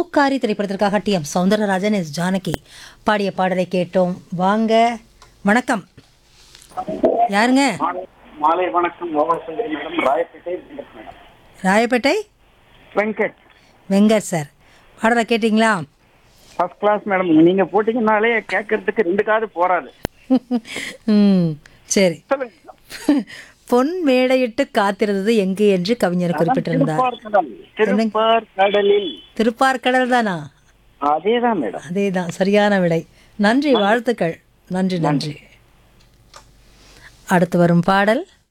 பூக்காரி திரைப்படத்திற்காக T M Soundararajan S Janaki பாடிய பாடலை கேட்டோம் வாங்க வணக்கம் யாருங்க மாலை மாலை வணக்கம் மோகன் Sundari madam Royapettah Venkat madam Royapettah Venkat Venkat sir பாடலை கேட்டிங்களா ஃபர்ஸ்ட் கிளாஸ் மேடம் நீங்க போட்டீங்கன்னாலே கேட்கறதுக்கு ரெண்டு காது போறாது ம் சரி சொல்லுங்க பொன் மேடையிட்டு காத்திருந்தது எங்கு என்று கவிஞர் குறிப்பிட்டிருந்தார் திருப்பார் கடல் திருப்பார் கடலில் திருப்பார்கடல் தானா அதேதான் மேடம் அதேதான் சரியான விடை நன்றி வாழ்த்துக்கள் நன்றி நன்றி அடுத்து வரும் பாடல்